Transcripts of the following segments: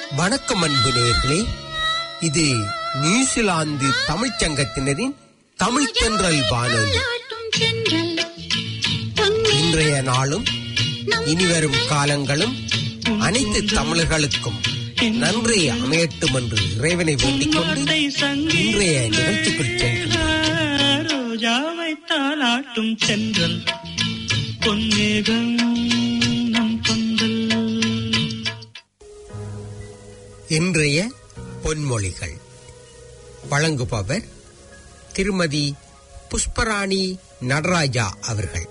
வணக்கம் அன்பு நேயர்களே இது நியூசிலாந்து தமிழ்ச் சங்கத்தினரின் தமிழ் தென்றல் வானொலி இன்றைய நாளும் இனிவரும் காலங்களும் அனைத்து தமிழர்களுக்கும் நன்றி அமையட்டும் என்று இறைவனை வேண்டிக் கொண்டு இன்றைய நிகழ்ச்சிக்குள் செல்கிறோம் ரோஜாவை தாளாட்டும் சென்றல் பொன்னேகம் நம் கொந்தல் இன்றைய பொன்மொழிகள் வழங்குபவர் திருமதி புஷ்பராணி நடராஜா அவர்கள்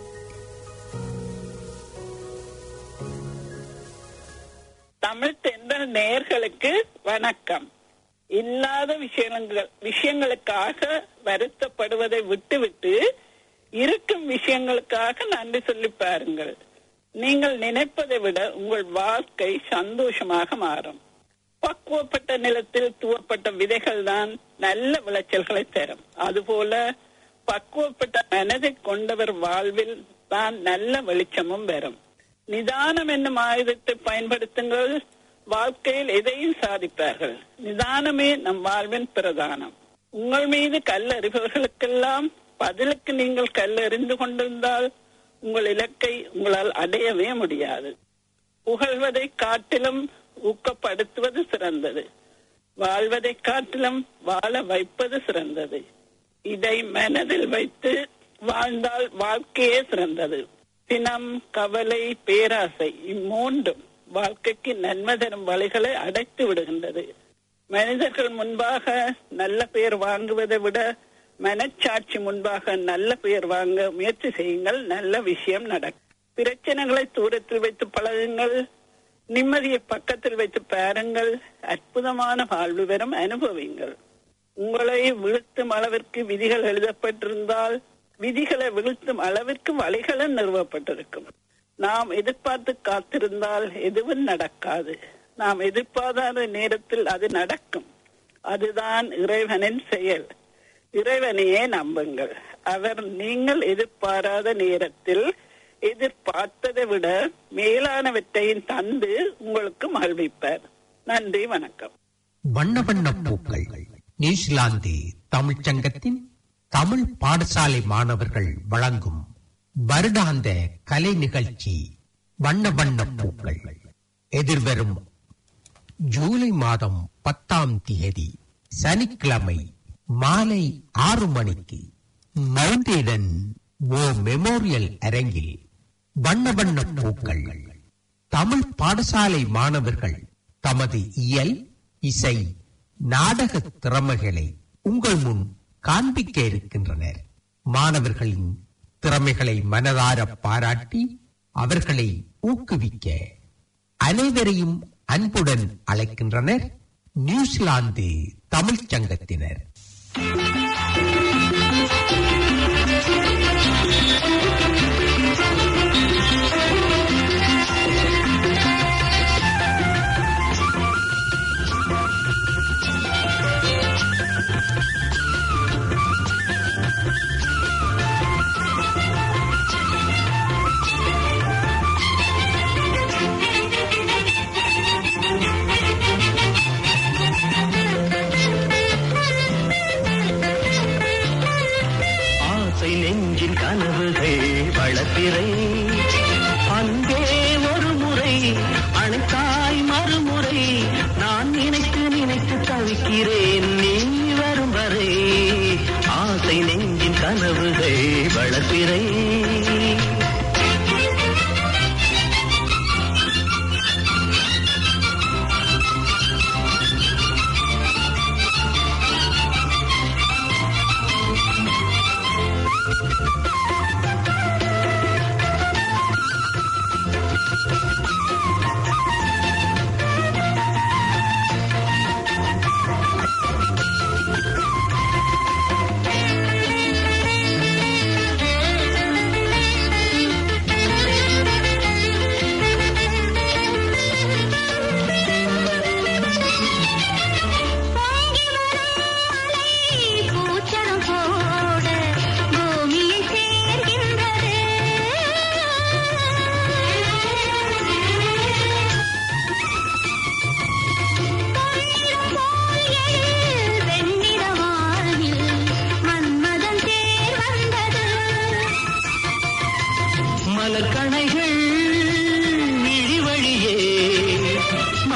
தமிழ் தென்றல் நேயர்களுக்கு வணக்கம் இல்லாத விஷயங்கள் விஷயங்களுக்காக வருத்தப்படுவதை விட்டுவிட்டு இருக்கும் விஷயங்களுக்காக நன்றி சொல்லி பாருங்கள் நீங்கள் நினைப்பதை விட உங்கள் வாழ்க்கை சந்தோஷமாக மாறும் பக்குவப்பட்ட நிலத்தில் தூவப்பட்ட விதைகள் தான் நல்ல விளைச்சல்களை தரும் அதுபோல பக்குவப்பட்ட மனதை கொண்டவர் வாழ்வில் தான் நல்ல வெளிச்சமும் வரும் நிதானம் என்னும் ஆயுதத்தை பயன்படுத்துங்கள் வாழ்க்கையில் எதையும் சாதிப்பார்கள் நிதானமே நம் வாழ்வின் பிரதானம் உங்கள் மீது கல்லறிபவர்களுக்கெல்லாம் பதிலுக்கு நீங்கள் கல்லெறிந்து கொண்டிருந்தால் உங்கள் இலக்கை உங்களால் அடையவே முடியாது புகழ்வதை காட்டிலும் ஊக்கப்படுத்துவது சிறந்தது வாழ்வதை காட்டிலும் வாழ வைப்பது சிறந்தது இதை மனதில் வைத்து வாழ்ந்தால் வாழ்க்கையே சிறந்தது சினம் கவலை பேராசை இம்மூன்றும் வாழ்க்கைக்கு நன்மை தரும் வழிகளை அடைத்து விடுகின்றது மனிதர்கள் முன்பாக நல்ல பெயர் வாங்குவதை விட மனச்சாட்சி முன்பாக நல்ல பெயர் வாங்க முயற்சி செய்யுங்கள் நல்ல விஷயம் நடக்கும் பிரச்சனைகளை தூரத்தில் வைத்து பழகுங்கள் நிம்மதியை பக்கத்தில் வைத்து பாருங்கள் அற்புதமான வாழ்வு பெறும் அனுபவிங்கள் உங்களை வீழ்த்தும் அளவிற்கு விதிகள் எழுதப்பட்டிருந்தால் விதிகளை வீழ்த்தும் அளவிற்கு வழிகளும் நிறுவப்பட்டிருக்கும் நாம் எதிர்பார்த்து காத்திருந்தால் எதுவும் நடக்காது நாம் எதிர்பாராத நேரத்தில் அது நடக்கும் அதுதான் இறைவனின் செயல் இறைவனையே நம்புங்கள் அவர் நீங்கள் எதிர்பாராத நேரத்தில் எதிர்பார்த்ததை விட மேலானவற்றையும் தந்து உங்களுக்கு மகிழ்விப்பார் நன்றி வணக்கம் வண்ண வண்ண பூக்கள் நியூசிலாந்து தமிழ்ச் சங்கத்தின் தமிழ் பாடசாலை மாணவர்கள் வழங்கும் வருடாந்த கலை நிகழ்ச்சி வண்ண வண்ண பூக்கள் எதிர்வரும் ஜூலை மாதம் பத்தாம் தேதி சனிக்கிழமை மாலை ஆறு மணிக்கு மவுண்டேடன் ஓ மெமோரியல் அரங்கில் வண்ண வண்ண பூக்கள் தமிழ் பாடசாலை மாணவர்கள் தமது இயல் இசை நாடக திறமைகளை உங்கள் முன் காண்பிக்க இருக்கின்றனர் மாணவர்களின் திறமைகளை மனதார பாராட்டி அவர்களை ஊக்குவிக்க அனைவரையும் அன்புடன் அழைக்கின்றனர் நியூசிலாந்து தமிழ்ச் சங்கத்தினர்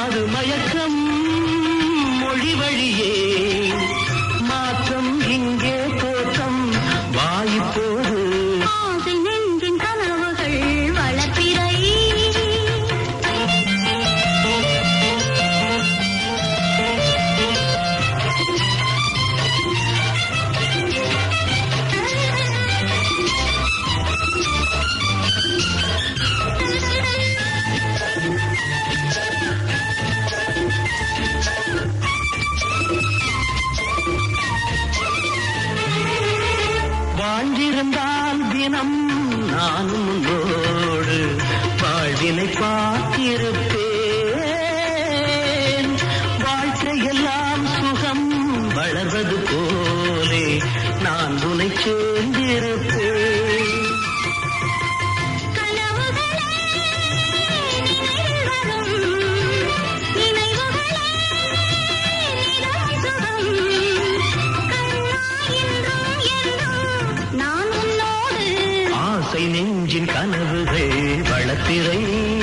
அது மயக்கம் மொழி வழியே மாற்றம் இங்கே தோற்றம் வாய்ப்போது ஆசை நெஞ்சின் கனவுகள் வளர்ப்பிறை வாழ்ந்திருந்தால் தினம் நானும் உன்னோடு வாழ்வினை பார்த்திருப்பேன் வாழ்க்கையெல்லாம் சுகம் வளர்வது போலே நான் உனை சேர்ந்திருப்பேன் கனவுகளே நினைவில் வரும் நினைவுகளே நிறம் சுகம் கண்ணா என்றும் என்றும் நான் உன்னோடு ஆசை நெஞ்சின் கனவுகள் வளர்த்திரை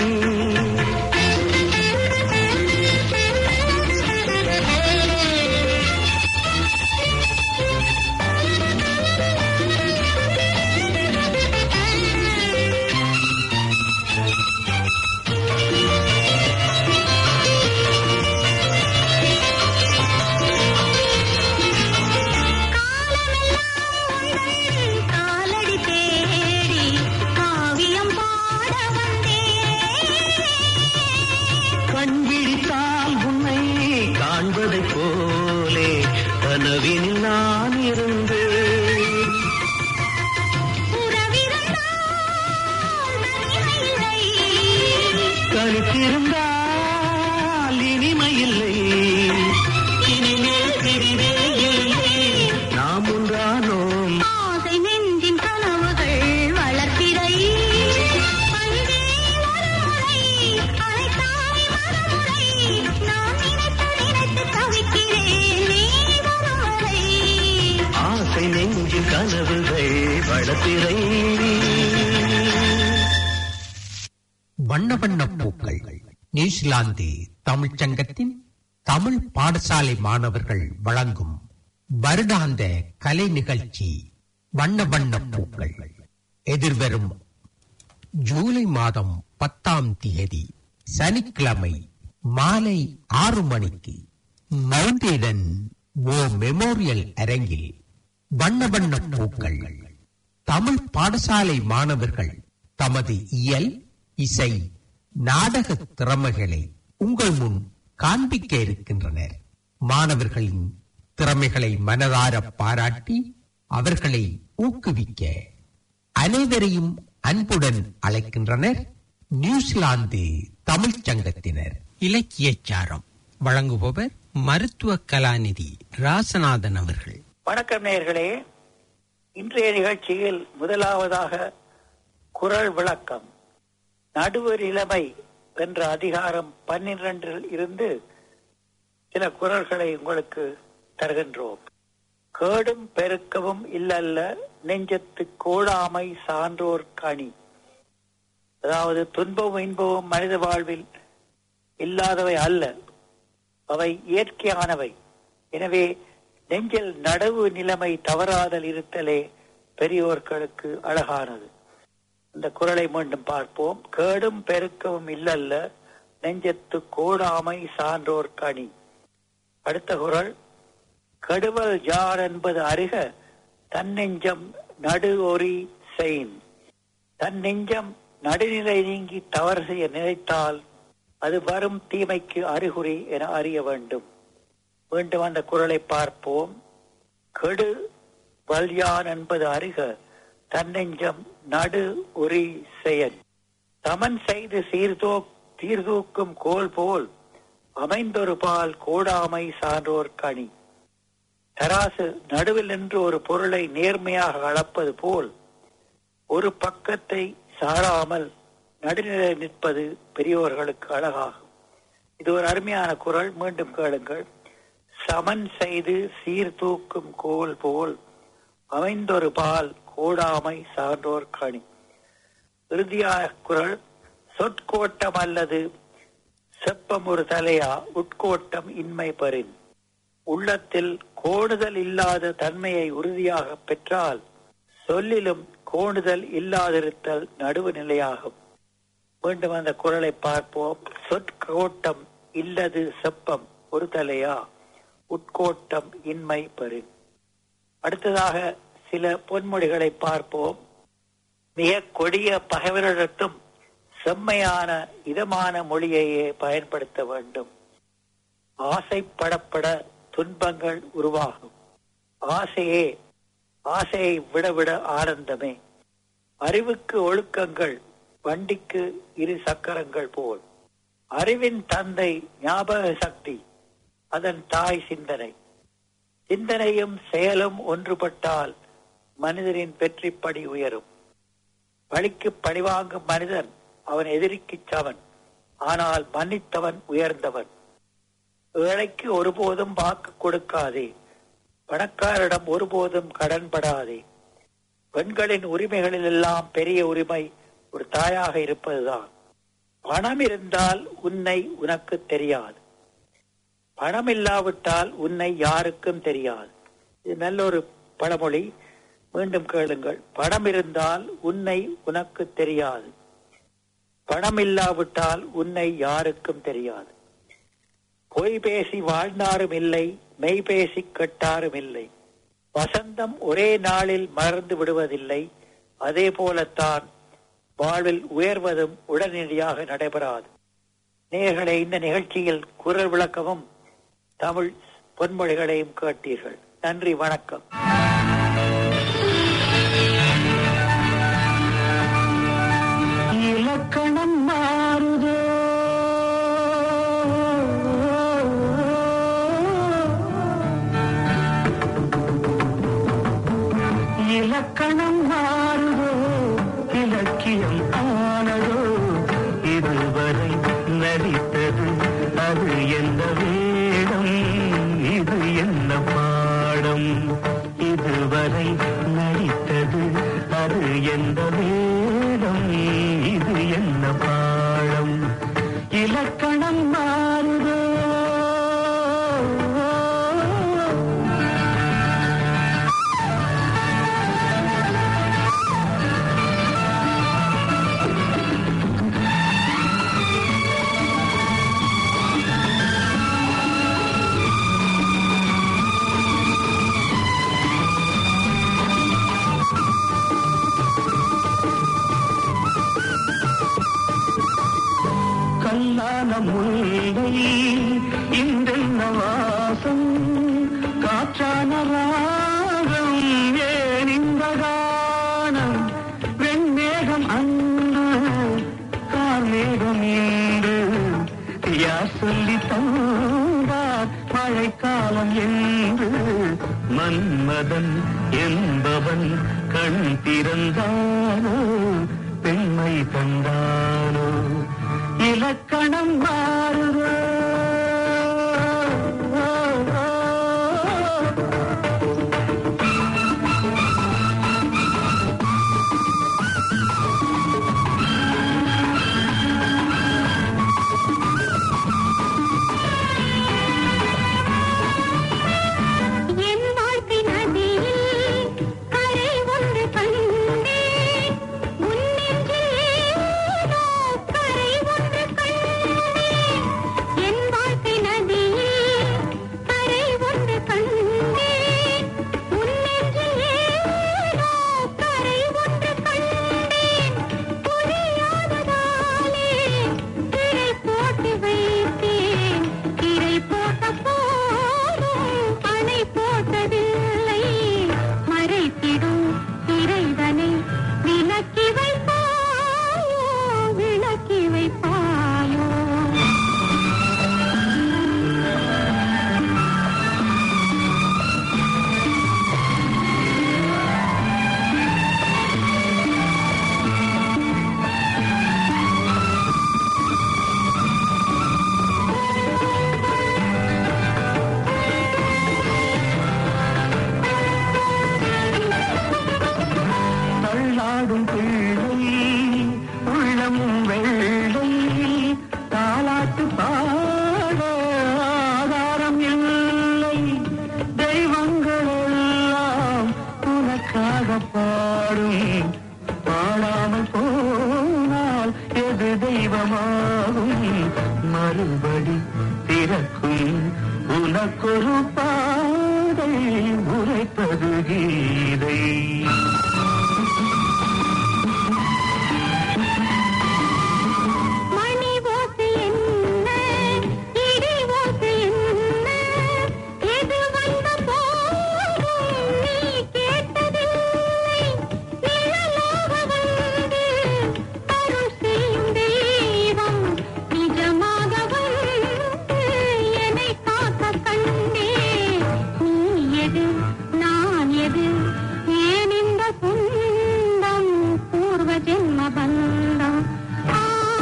காலடி தேடி காவியம் பாட வந்தேன் கண் விழித்தால் உன்னை காண்பதைப் போலே கனவினில் நான் இருந்தேன் உறவிருந்தால் தனிமையில்லை கருத்திருந்தால் இனிமையில்லை இனிமேல் பிரிவே இல்லை நாம் ஒன்றானோம் ஆசை நெஞ்சின் கனவுகள் வளர்ப்பிறை அன்பே ஒருமுறை அழைத்தாய் மறுமுறை நான் நினைத்து நினைத்து தவிக்கிறேன் நீ வருமுறை ஆசை நெஞ்சின் கனவுகள் வளர்த்திரை வண்ண வண்ண பூக்கள் நியூசிலாந்து தமிழ்ச் சங்கத்தின் தமிழ் பாடசாலை மாணவர்கள் வழங்கும் வருடாந்த கலை நிகழ்ச்சி வண்ண வண்ண பூக்கள் எதிர்வரும் ஜூலை மாதம் பத்தாம் தேதி சனிக்கிழமை மாலை ஆறு மணிக்கு மவுண்டேடன் ஓ மெமோரியல் அரங்கில் வண்ண வண்ண பூக்கள் தமிழ் பாடசாலை மாணவர்கள் தமது இயல் இசை நாடக திறமைகளை உங்கள் முன் காண்பிக்க இருக்கின்றனர் மாணவர்களின் திறமைகளை மனதார பாராட்டி அவர்களை ஊக்குவிக்க அனைவரையும் அன்புடன் அழைக்கின்றனர் நியூசிலாந்து தமிழ்ச் சங்கத்தினர் இலக்கியச்சாரம் வழங்குபவர் மருத்துவ கலாநிதி ராசநாதன் அவர்கள் வணக்கம் நேயர்களே இன்றைய நிகழ்ச்சியில் முதலாவதாக குரல் விளக்கம் நடுவு நிலைமை என்ற அதிகாரம் பன்னிரண்டில் இருந்து சில குரல்களை உங்களுக்கு தருகின்றோம் கேடும் பெருக்கவும் இல்லல்ல நெஞ்சத்து கோடாமை சான்றோர் கனி அதாவது துன்பமும் இன்பமும் மனித வாழ்வில் இல்லாதவை அல்ல அவை இயற்கையானவை எனவே நெஞ்சில் நடுவு நிலைமை தவறாதல் இருத்தலே பெரியோர்களுக்கு அழகானது இந்த குரலை மீண்டும் பார்ப்போம் கேடும் பெருக்கவும் இல்லல்ல நெஞ்சத்து கோடாமை சான்றோர் கனி அடுத்த குரல் கெடுவல் யார் என்பது அறிக தன்னெஞ்சம் நடு ஒரி செயின் தன் நெஞ்சம் நடுநிலை நீங்கி தவறு செய்ய நினைத்தால் அது வரும் தீமைக்கு அறிகுறி என அறிய வேண்டும் மீண்டும் அந்த குரலை பார்ப்போம் கெடு வல்யான் என்பது அறிக தன்னெஞ்சம் நடு உரி செயல் சமன் செய்து சீர்தோ சீர்தூக்கும் கோல் போல் அமைந்தொரு பால் கோடாமை சான்றோர் கனி தராசு நடுவில் நின்று ஒரு பொருளை நேர்மையாக அளப்பது போல் ஒரு பக்கத்தை சாராமல் நடுநிலை நிற்பது பெரியோர்களுக்கு அழகாகும் இது ஒரு அருமையான குரல் மீண்டும் கேளுங்கள் சமன் செய்து சீர்தூக்கும் கோல் போல் அமைந்தொரு பால் கோடாமை சான்றோர் கணி இறுதியாக குரல் சொற்கோட்டம் அல்லது செப்பம் ஒரு தலையா உட்கோட்டம் இன்மை பெறின் உள்ளத்தில் கோணுதல் இல்லாத தன்மையை உறுதியாக பெற்றால் சொல்லிலும் கோணுதல் இல்லாதிருத்தல் நடுவு நிலையாகும் மீண்டும் அந்த குரலை பார்ப்போம் சொற்கோட்டம் இல்லது செப்பம் ஒரு தலையா உட்கோட்டம் இன்மை பெறின் அடுத்ததாக சில பொன்மொழிகளை பார்ப்போம் மிக கொடிய பகைவரிடத்தும் செம்மையான இதமான மொழியையே பயன்படுத்த வேண்டும் ஆசைப்படப்பட துன்பங்கள் உருவாகும் ஆசையே ஆசையை விட விட ஆனந்தமே அறிவுக்கு ஒழுக்கங்கள் வண்டிக்கு இரு சக்கரங்கள் போல் அறிவின் தந்தை ஞாபக சக்தி அதன் தாய் சிந்தனை சிந்தனையும் செயலும் ஒன்றுபட்டால் மனிதனின் வெற்றிப்படி உயரும் பழிக்கு பழிவாங்கும் மனிதன் அவன் எதிரிக்கு சவன் ஆனால் மன்னித்தவன் உயர்ந்தவன் ஏழைக்கு ஒருபோதும் வாக்கு கொடுக்காதே பணக்காரிடம் ஒருபோதும் கடன்படாதே பெண்களின் உரிமைகளில் எல்லாம் பெரிய உரிமை ஒரு தாயாக இருப்பதுதான் பணம் இருந்தால் உன்னை உனக்கு தெரியாது பணம் இல்லாவிட்டால் உன்னை யாருக்கும் தெரியாது இது நல்ல ஒரு பழமொழி மீண்டும் கேளுங்கள் பணம் இருந்தால் உன்னை உனக்கு தெரியாது பணம் இல்லாவிட்டால் உன்னை யாருக்கும் தெரியாது பொய் பேசி வாழ்ந்தாரும் இல்லை மெய் பேசி கெட்டாரும் இல்லை வசந்தம் ஒரே நாளில் மறந்து விடுவதில்லை அதே போலத்தான் வாழ்வில் உயர்வதும் உடனடியாக நடைபெறாது நேர்களை இந்த நிகழ்ச்சியில் குரல் விளக்கமும் தமிழ் பொன்மொழிகளையும் கேட்டீர்கள் நன்றி வணக்கம் இலக்கணம் மாறுதோ இலக்கணம் மாறுதோ இலக்கியம் ஆனதோ இதுவரை நடித்தது அது என்ன வேடம் இது என்ன பாடம் இதுவரை நடித்தது அது எந்த வேடம் இது என்ன பாடம் இலக்கணம் மாறுதோ கல்லான முல்லை இன்றென்ன வாசம் காற்றான ராகம் ஏன் இந்த கானம் வெண்மேகம் அன்று கார்மேகம் இன்று யார் சொல்லி தந்தார் மழைக்காலம் என்று மன்மதன் என்பவன் கண் திறந்தானோ பெண்மை தந்தானோ இலக்கணம் மாறுதோ என் வாழ்க்கை நதியில் கரை ஒன்று கண்டேன் உன் நெஞ்சில் ஏனோ கரை ஒன்று கண்டேன் திறக்கும் உனக்கொரு பாதை உரைப்பது கீதை மணி ஓசை என்ன இடி ஓசை என்ன எது வந்த போதும் நீ கேட்டதில்லை நிழலாக வந்து அருள் செய்யும் தெய்வம் நிஜமாக வந்து என்னை காக்க கண்டே நீ எது நான் எது ஏன் இந்த சொந்தம் பூர்வ ஜென்ம பந்தம் ஆ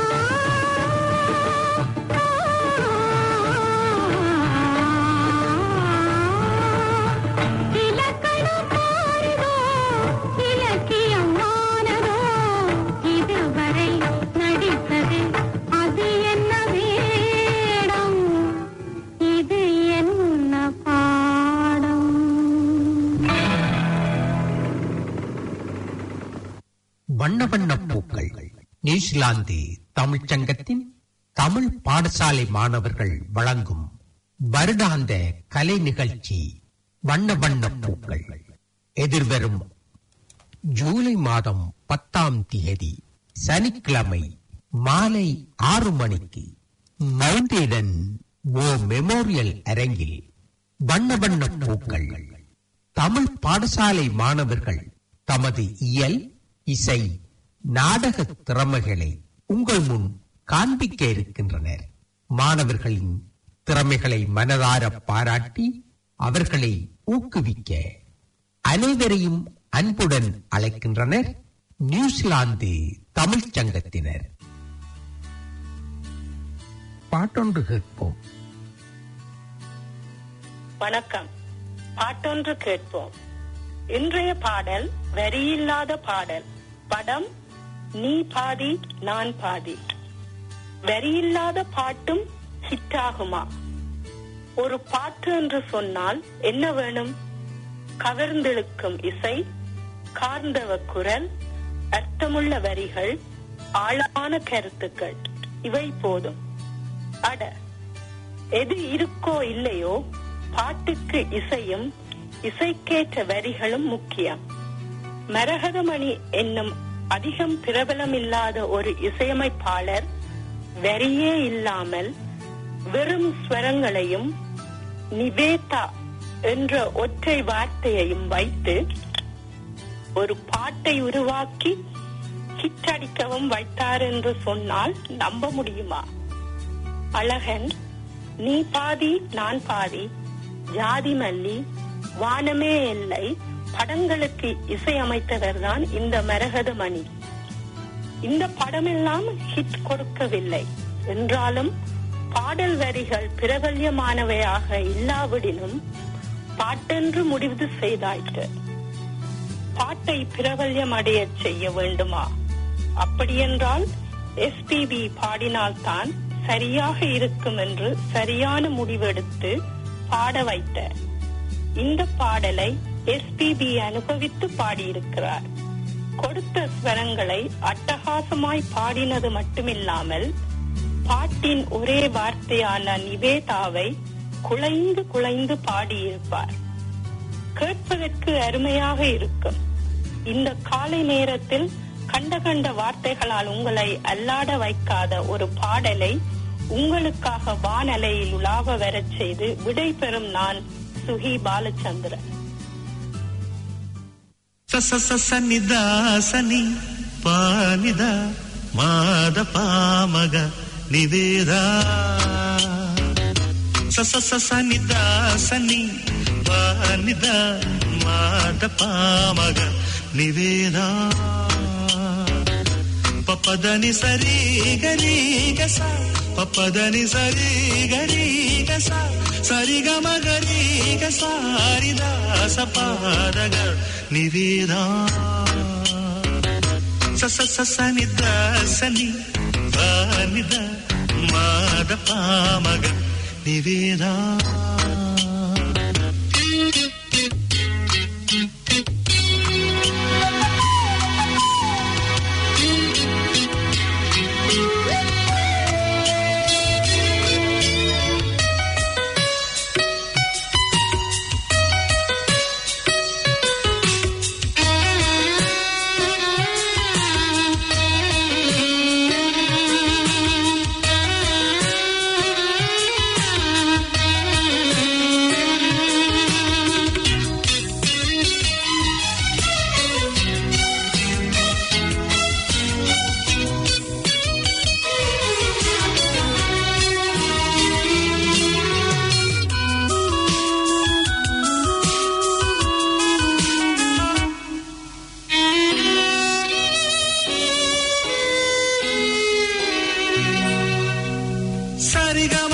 இலக்கணம் மாறுதோ இலக்கியம் மானதோ இதுவரை நடித்தது அது என்ன வேடம் இது என்ன பாடம் வண்ண வண்ண பூக்கள் நியூசிலாந்து தமிழ்ச் சங்கத்தின் தமிழ் பாடசாலை மாணவர்கள் வழங்கும் வருடாந்த கலை நிகழ்ச்சி வண்ண வண்ண பூக்கள் எதிர்வரும் ஜூலை மாதம் பத்தாம் தேதி சனிக்கிழமை மாலை ஆறு மணிக்கு மவுண்டேடன் ஓ மெமோரியல் அரங்கில் வண்ண வண்ண பூக்கள் தமிழ் பாடசாலை மாணவர்கள் தமது இயல் இசை நாடக திறமைகளை உங்கள் முன் காண்பிக்க இருக்கின்றனர் மாணவர்களின் திறமைகளை மனதார பாராட்டி அவர்களை ஊக்குவிக்க அனைவரையும் அன்புடன் அழைக்கின்றனர் நியூசிலாந்து தமிழ்ச் சங்கத்தினர் பாட்டொன்று கேட்போம் வணக்கம் பாட்டொன்று கேட்போம் இன்றைய பாடல் வரியில்லாத பாடல் படம் நீ பாதி நான் பாதி வரியில்லாத பாட்டும் ஹிட் ஆகுமா ஒரு பாட்டு என்று சொன்னால் என்ன வேணும் கவர்ந்தெழுக்கும் இசை கார்ந்தவ குரல் அர்த்தமுள்ள வரிகள் ஆழமான கருத்துக்கள் இவை போதும் அட எது இருக்கோ இல்லையோ பாட்டுக்கு இசையும் இசைக்கேற்ற வரிகளும் முக்கியம் மரகதமணி என்னும் அதிகம் பிரபலமில்லாத ஒரு இசையமைப்பாளர் வரியே இல்லாமல் வெறும் ஸ்வரங்களையும் நிவேதா என்ற ஒற்றை வார்த்தையையும் வைத்து ஒரு பாட்டை உருவாக்கி ஹிட் அடிக்கவும் வைத்தார் என்று சொன்னால் நம்ப முடியுமா அழகன் நீ பாதி நான் பாதி ஜாதி மல்லி வானமே எல்லை படங்களுக்கு இசையமைத்தவர் தான் இந்த மரகதமணி இந்த படமெல்லாம் ஹிட் கொடுக்கவில்லை என்றாலும் பாடல் வரிகள் பிரபல்யமானவையாக இல்லாவிடினும் பாட்டென்று முடிவு செய்தாயிற்று பாட்டை பிரபல்யம் அடையச் செய்ய வேண்டுமா அப்படியென்றால் எஸ்பிபி பாடினால்தான் சரியாக இருக்கும் என்று சரியான முடிவெடுத்து பாட வைத்த இந்த பாடலை எஸ்பிபி அனுபவித்து பாடியிருக்கிறார் கொடுத்த ஸ்வரங்களை அட்டகாசமாய் பாடினது மட்டுமில்லாமல் பாட்டின் ஒரே வார்த்தையான நிவேதாவை குலைந்து குலைந்து பாடியிருப்பார் கேட்பதற்கு அருமையாக இருக்கும் இந்த காலை நேரத்தில் கண்ட கண்ட வார்த்தைகளால் உங்களை அல்லாட வைக்காத ஒரு பாடலை உங்களுக்காக வானலையில் உலாவ வரச் செய்து விடை பெறும் நான் சுகி பாலச்சந்திரன் స స స స ని ద స ని పా ని ద మా ద పా మ గ ని దే ద స స స స ని ద స ని పా ని ద మా ద పా మ గ ని దే ద ప ప ద ని స రి గ రి గ స ప ప ద ని స రి గ రి గ స స రి గ మ గ రి గ స రి ద స ప ద గ ని దే ద స స స స ని ద స ని ప ని ద మా ద ప మ గ ని దే ద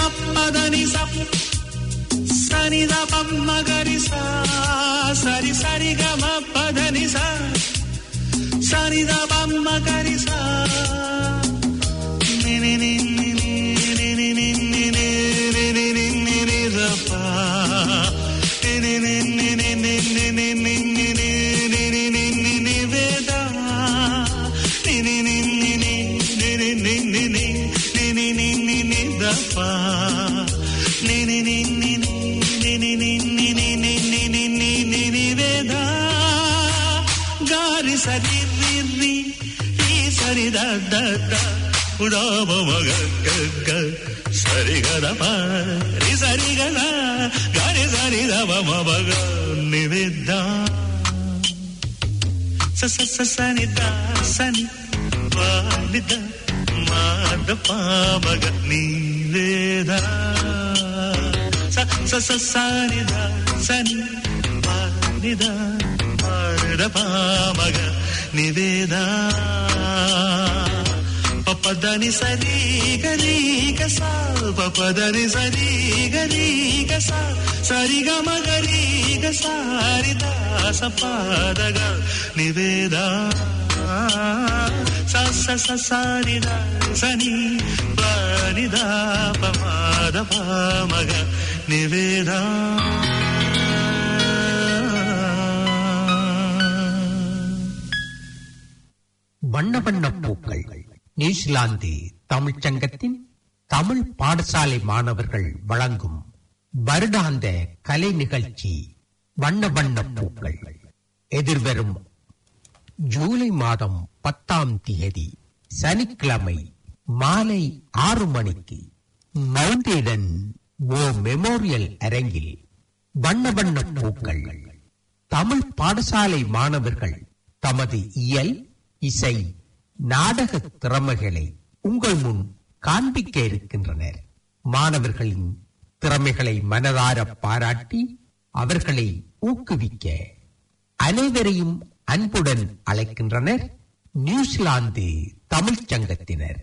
பதனி சப் சனித பம்ம கரிசா சரி சரி கம பதனி சா சனித பம்ம கரிசா நி நி நி நி நி நி நி நி நி நி நி நி நி நி ரப்பா. நி நி நி நி நி நி நி நி நி நி நி நி நி நி நி நி வேதா. நி நி நி நி நி நி நி நி நி நி நி நி நி நி நி தப்பா. நி நி நி நி நி நி நி நி நி நி நி நி நி நி நி நி வேதா. గారి సరి రి రి ఈ సరి ద ద ద ఉడామ మగ గ గ సరి గద ప రి సరి గద గారి సరి ద మ మ మగ నివేద స స స సని ద సని వాని ద మా ద ప మగ నివేద స స స సని ద సని వాని ద మాడ ప మగ నివేద పపదని సరి గరి గస పపదని సరి గరి గస సరి గమ గరి గసారి దాస పాదగ నివేద స స స సారి ద సని పాని ద పమాద పామగ నివేద வண்ண வண்ண பூக்கள் நியூசிலாந்து தமிழ்ச் சங்கத்தின் தமிழ் பாடசாலை மாணவர்கள் வழங்கும் வருடாந்த கலை நிகழ்ச்சி வண்ண வண்ண பூக்கள் எதிர்வரும் ஜூலை மாதம் பத்தாம் தேதி சனிக்கிழமை மாலை ஆறு மணிக்கு மவுண்டேடன் ஓ மெமோரியல் அரங்கில் வண்ண வண்ண பூக்கள் தமிழ் பாடசாலை மாணவர்கள் தமது இயல் இசை நாடக திறமைகளை உங்கள் முன் காண்பிக்க இருக்கின்றனர் மாணவர்களின் திறமைகளை மனதார பாராட்டி அவர்களை ஊக்குவிக்க அனைவரையும் அன்புடன் அழைக்கின்றனர் நியூசிலாந்து தமிழ்ச் சங்கத்தினர்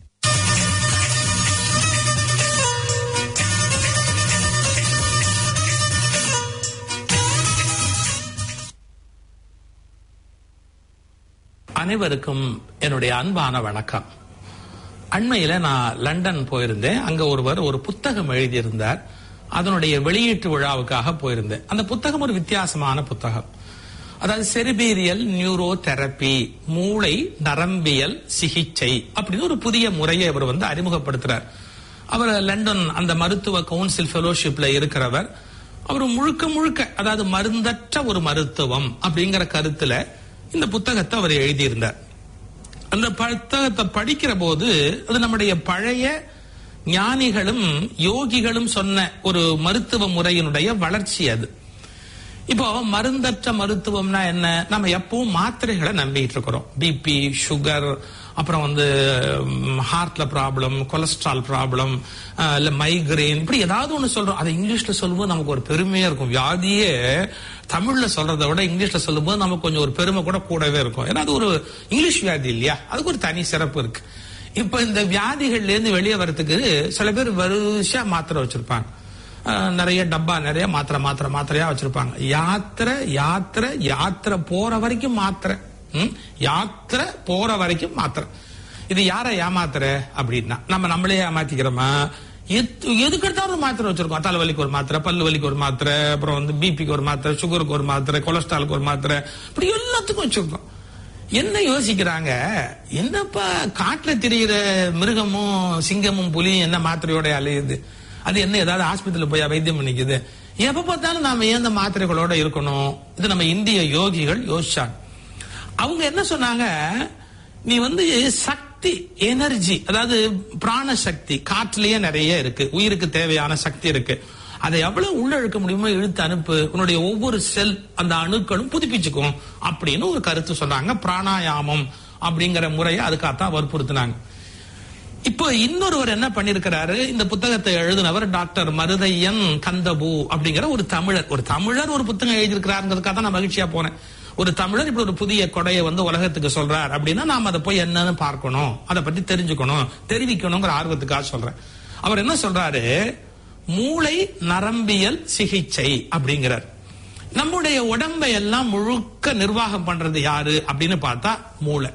அனைவருக்கும் என்னுடைய அன்பான வணக்கம் அண்மையில நான் லண்டன் போயிருந்தேன் அங்க ஒருவர் ஒரு புத்தகம் எழுதியிருந்தார் அதனுடைய வெளியீட்டு விழாவுக்காக போயிருந்தேன் அந்த புத்தகம் ஒரு வித்தியாசமான புத்தகம் அதாவது செரிபீரியல் நியூரோ தெரப்பி மூளை நரம்பியல் சிகிச்சை அப்படின்னு ஒரு புதிய முறையை அவர் வந்து அறிமுகப்படுத்துறார் அவர் லண்டன் அந்த மருத்துவ கவுன்சில் ஃபெலோஷிப்ல இருக்கிறவர் அவர் முழுக்க முழுக்க அதாவது மருந்தற்ற ஒரு மருத்துவம் அப்படிங்கிற கருத்துல இந்த புத்தகத்தை அவர் எழுதியிருந்தார் அந்த புத்தகத்தை படிக்கிற போது அது நம்முடைய பழைய ஞானிகளும் யோகிகளும் சொன்ன ஒரு மருத்துவ முறையினுடைய வளர்ச்சி அது இப்போ மருந்தற்ற மருத்துவம்னா என்ன நம்ம எப்பவும் மாத்திரைகளை நம்பிட்டு இருக்கிறோம் பிபி சுகர் அப்புறம் வந்து ஹார்ட்ல ப்ராப்ளம் கொலஸ்ட்ரால் ப்ராப்ளம் இல்ல மைக்ரேன் இப்படி ஏதாவது ஒண்ணு சொல்றோம் அதை இங்கிலீஷ்ல சொல்லும்போது நமக்கு ஒரு பெருமையா இருக்கும் வியாதியே தமிழ்ல சொல்றதை விட இங்கிலீஷ்ல சொல்லும்போது நமக்கு கொஞ்சம் ஒரு பெருமை கூட கூடவே இருக்கும் ஏன்னா அது ஒரு இங்கிலீஷ் வியாதி இல்லையா அதுக்கு ஒரு தனி சிறப்பு இருக்கு இப்ப இந்த வியாதிகள்ல இருந்து வெளியே வரதுக்கு சில பேர் வரிசையா மாத்திரை வச்சிருப்பாங்க அஹ் நிறைய டப்பா நிறைய மாத்திரை மாத்திரை மாத்திரையா வச்சிருப்பாங்க யாத்திரை யாத்திரை யாத்திரை போற வரைக்கும் மாத்திரை ம்? யாத்திரை போற வரைக்கும் மாத்திரை இது யாரை ஏமாத்துற அப்படின்னா நம்ம நம்மளே ஏமாத்திக்கிறோமா எது- எதுக்கு எடுத்தாலும் ஒரு மாத்திரை வச்சிருக்கோம் தலைவலிக்கு ஒரு மாத்திரை பல்லு வலிக்கு ஒரு மாத்திரை அப்புறம் வந்து பிபிக்கு ஒரு மாத்திரை சுகருக்கு ஒரு மாத்திரை கொலஸ்ட்ராலுக்கு ஒரு மாத்திரை இப்படி எல்லாத்துக்கும் வச்சிருக்கோம் என்ன யோசிக்கிறாங்க என்னப்பா காட்டுல திரியிற மிருகமும் சிங்கமும் புலியும் என்ன மாத்திரையோட அலையுது அது என்ன ஏதாவது ஆஸ்பத்திரியில போய் வைத்தியம் பண்ணிக்குது எப்ப பார்த்தாலும் நாம ஏன் இந்த மாத்திரைகளோட இருக்கணும் இது நம்ம இந்திய யோகிகள் யோசிச்சாங்க அவங்க என்ன சொன்னாங்க நீ வந்து சக்தி எனர்ஜி அதாவது பிராண சக்தி காற்றுலயே நிறைய இருக்கு உயிருக்கு தேவையான சக்தி இருக்கு அதை எவ்வளவு உள்ள இழுக்க முடியுமோ இழுத்து அனுப்பு உன்னுடைய ஒவ்வொரு செல் அந்த அணுக்களும் புதுப்பிச்சுக்கும் அப்படின்னு ஒரு கருத்து சொன்னாங்க பிராணாயாமம் அப்படிங்கிற முறையை அதுக்காகத்தான் வற்புறுத்தினாங்க இப்போ இன்னொருவர் என்ன பண்ணிருக்கிறாரு இந்த புத்தகத்தை எழுதினவர் டாக்டர் மருதையன் கந்தபு அப்படிங்கிற ஒரு தமிழர் ஒரு தமிழர் ஒரு புத்தகம் எழுதியிருக்கிறாருங்கிறதுக்காக தான் நான் மகிழ்ச்சியா போனேன் ஒரு தமிழர் இப்படி ஒரு புதிய கொடையை வந்து உலகத்துக்கு சொல்றார் அப்படின்னா நாம அதை போய் என்னன்னு பார்க்கணும் அதை பத்தி தெரிஞ்சுக்கணும் தெரிவிக்கணுங்கிற ஆர்வத்துக்காக சொல்றேன் அவர் என்ன சொல்றாரு மூளை நரம்பியல் சிகிச்சை அப்படிங்கிறார் நம்முடைய உடம்பை எல்லாம் முழுக்க நிர்வாகம் பண்றது யாரு அப்படின்னு பார்த்தா மூளை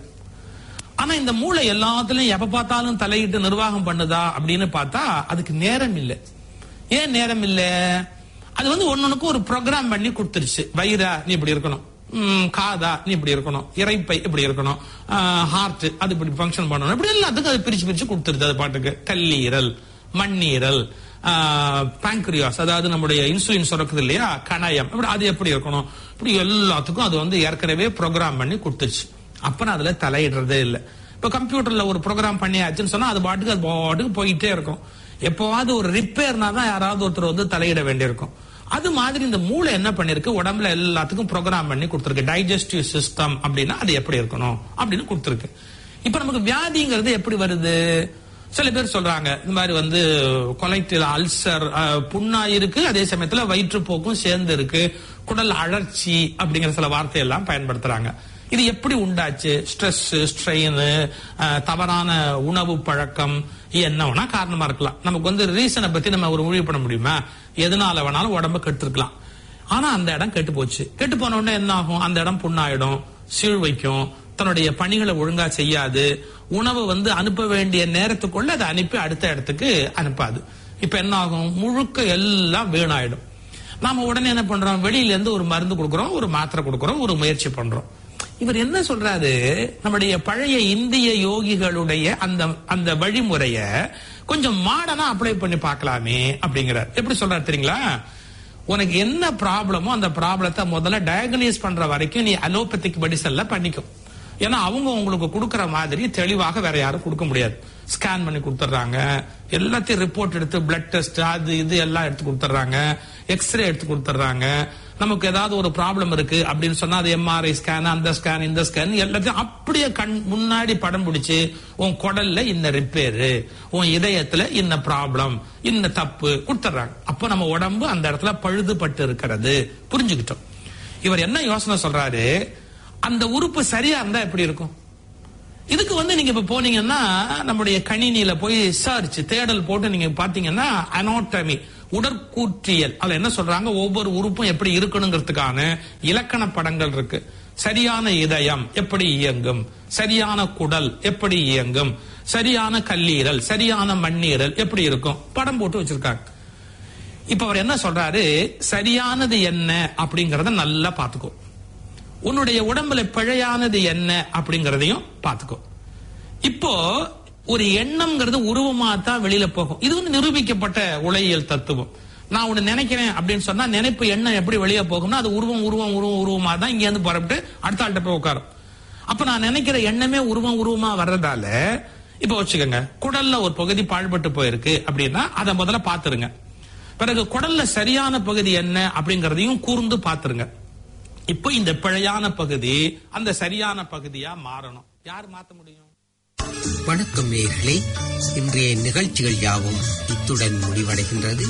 ஆனா இந்த மூளை எல்லாத்துலயும் எப்ப பார்த்தாலும் தலையிட்டு நிர்வாகம் பண்ணுதா அப்படின்னு பார்த்தா அதுக்கு நேரம் இல்லை ஏன் நேரம் இல்ல அது வந்து ஒன்னொன்னுக்கு ஒரு ப்ரோக்ராம் பண்ணி கொடுத்துருச்சு வயிறா நீ இப்படி இருக்கணும் ம், காதா நீ இப்படி இருக்கணும் இறைப்பை இப்படி இருக்கணும் ஹார்ட் அது இப்படி ஃபங்க்ஷன் பண்ணணும் இப்படி எல்லாத்துக்கும் அது பிரிச்சு பிரிச்சு கொடுத்துருது அது பாட்டுக்கு கல்லீரல் மண்ணீரல் பாங்க்ரியாஸ் அதாவது நம்முடைய இன்சுலின் சுரக்குது இல்லையா கணயம் இப்படி அது எப்படி இருக்கணும் இப்படி எல்லாத்துக்கும் அது வந்து ஏற்கனவே ப்ரோக்ராம் பண்ணி கொடுத்துருச்சு அப்ப நான் அதுல தலையிடுறதே இல்லை இப்ப கம்ப்யூட்டர்ல ஒரு ப்ரோக்ராம் பண்ணியாச்சுன்னு சொன்னா அது பாட்டுக்கு அது பாட்டுக்கு போயிட்டே இருக்கும் எப்பவாவது ஒரு ரிப்பேர்னா தான் யாராவது ஒருத்தர் வந்து தலையிட வேண்டியிருக்கும் அது மாதிரி இந்த மூளை என்ன பண்ணிருக்கு உடம்புல எல்லாத்துக்கும் ப்ரோக்ராம் பண்ணி கொடுத்துருக்கு டைஜஸ்டிவ் சிஸ்டம் அப்படின்னா அது எப்படி இருக்கணும் அப்படின்னு கொடுத்துருக்கு இப்ப நமக்கு வியாதிங்கிறது எப்படி வருது சில பேர் சொல்றாங்க இந்த மாதிரி வந்து கொலைட்டில் அல்சர் புண்ணா இருக்கு அதே சமயத்துல வயிற்றுப்போக்கும் சேர்ந்து இருக்கு குடல் அழற்சி அப்படிங்கிற சில வார்த்தையெல்லாம் பயன்படுத்துறாங்க இது எப்படி உண்டாச்சு ஸ்ட்ரெஸ் ஸ்ட்ரெயின் தவறான உணவு பழக்கம் என்ன வேணா காரணமா இருக்கலாம் நமக்கு வந்து ரீசனை பத்தி நம்ம ஒரு முடிவு பண்ண முடியுமா எதனால வேணாலும் உடம்ப கெடுத்துருக்கலாம் ஆனா அந்த இடம் கெட்டு போச்சு கெட்டு போன உடனே என்ன ஆகும் அந்த இடம் புண்ணாயிடும் சீழ் வைக்கும் தன்னுடைய பணிகளை ஒழுங்கா செய்யாது உணவு வந்து அனுப்ப வேண்டிய நேரத்துக்குள்ள அதை அனுப்பி அடுத்த இடத்துக்கு அனுப்பாது இப்ப என்ன ஆகும் முழுக்க எல்லாம் வீணாயிடும் நாம உடனே என்ன பண்றோம் வெளியில இருந்து ஒரு மருந்து கொடுக்கறோம் ஒரு மாத்திரை கொடுக்கறோம் ஒரு முயற்சி பண்றோம் இவர் என்ன சொல்றாரு நம்முடைய பழைய இந்திய யோகிகளுடைய அந்த அந்த வழிமுறைய கொஞ்சம் மாடனா அப்ளை பண்ணி பார்க்கலாமே அப்படிங்கிறார் எப்படி சொல்றாரு தெரியுங்களா உனக்கு என்ன ப்ராப்ளமோ அந்த ப்ராப்ளத்தை முதல்ல டயக்னைஸ் பண்ற வரைக்கும் நீ அலோபதிக் மெடிசன்ல பண்ணிக்கும் ஏன்னா அவங்க உங்களுக்கு கொடுக்கற மாதிரி தெளிவாக வேற யாரும் கொடுக்க முடியாது ஸ்கேன் பண்ணி கொடுத்துட்றாங்க எல்லாத்தையும் ரிப்போர்ட் எடுத்து பிளட் டெஸ்ட் அது இது எல்லாம் எடுத்து கொடுத்துட்றாங்க எக்ஸ்ரே எடுத்து கொடுத்துட்றாங்க நமக்கு ஏதாவது ஒரு ப்ராப்ளம் இருக்கு அப்படின்னு சொன்னா அது எம்ஆர்ஐ ஸ்கேன் அந்த ஸ்கேன் இந்த ஸ்கேன் எல்லாத்தையும் அப்படியே கண் முன்னாடி படம் பிடிச்சு உன் குடல்ல இந்த ரிப்பேரு உன் இதயத்துல இந்த ப்ராப்ளம் இந்த தப்பு கொடுத்துட்றாங்க அப்ப நம்ம உடம்பு அந்த இடத்துல பழுதுபட்டு இருக்கிறது புரிஞ்சுக்கிட்டோம் இவர் என்ன யோசனை சொல்றாரு அந்த உறுப்பு சரியா இருந்தா எப்படி இருக்கும் இதுக்கு வந்து நீங்க இப்ப போனீங்கன்னா நம்முடைய கணினியில போய் சர்ச் தேடல் போட்டு நீங்க பாத்தீங்கன்னா அனோட்டமி உடற்கூற்றியல் அதுல என்ன சொல்றாங்க ஒவ்வொரு உறுப்பும் எப்படி இருக்கணுங்கிறதுக்கான இலக்கண படங்கள் இருக்கு சரியான இதயம் எப்படி இயங்கும் சரியான குடல் எப்படி இயங்கும் சரியான கல்லீரல் சரியான மண்ணீரல் எப்படி இருக்கும் படம் போட்டு வச்சிருக்காங்க இப்ப அவர் என்ன சொல்றாரு சரியானது என்ன அப்படிங்கறத நல்லா பாத்துக்கோ உன்னுடைய உடம்புல பிழையானது என்ன அப்படிங்கறதையும் பாத்துக்கோ இப்போ ஒரு எண்ணம்ங்கிறது உருவமா தான் வெளியில போகும் இது வந்து நிரூபிக்கப்பட்ட உலகியல் தத்துவம் நான் ஒண்ணு நினைக்கிறேன் அப்படின்னு சொன்னா நினைப்பு எண்ணம் எப்படி வெளியே போகும்னா அது உருவம் உருவம் உருவம் உருவமா தான் இங்க இருந்து புறப்பட்டு அடுத்த ஆள்கிட்ட போய் உட்காரும் அப்ப நான் நினைக்கிற எண்ணமே உருவம் உருவமா வர்றதால இப்ப வச்சுக்கோங்க குடல்ல ஒரு பகுதி பாழ்பட்டு போயிருக்கு அப்படின்னா அதை முதல்ல பாத்துருங்க பிறகு குடல்ல சரியான பகுதி என்ன அப்படிங்கறதையும் கூர்ந்து பாத்துருங்க இப்போ இந்த பிழையான பகுதி அந்த சரியான பகுதியா மாறணும் யார் மாத்த முடியும் வணக்கம் நேயர்களே இன்றைய நிகழ்ச்சிகள் யாவும் இத்துடன் முடிவடைகின்றது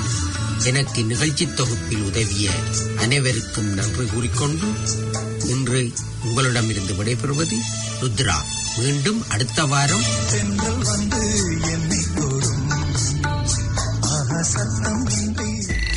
எனக்கு நிகழ்ச்சி தொகுப்பில் உதவிய அனைவருக்கும் நன்றி கூறிக்கொண்டு இன்று உங்களிடமிருந்து விடைபெறுவது ருத்ரா மீண்டும் அடுத்த வாரம் தென்றல் வந்து என்னை தொடும் ஆஹா சத்தம் இன்றி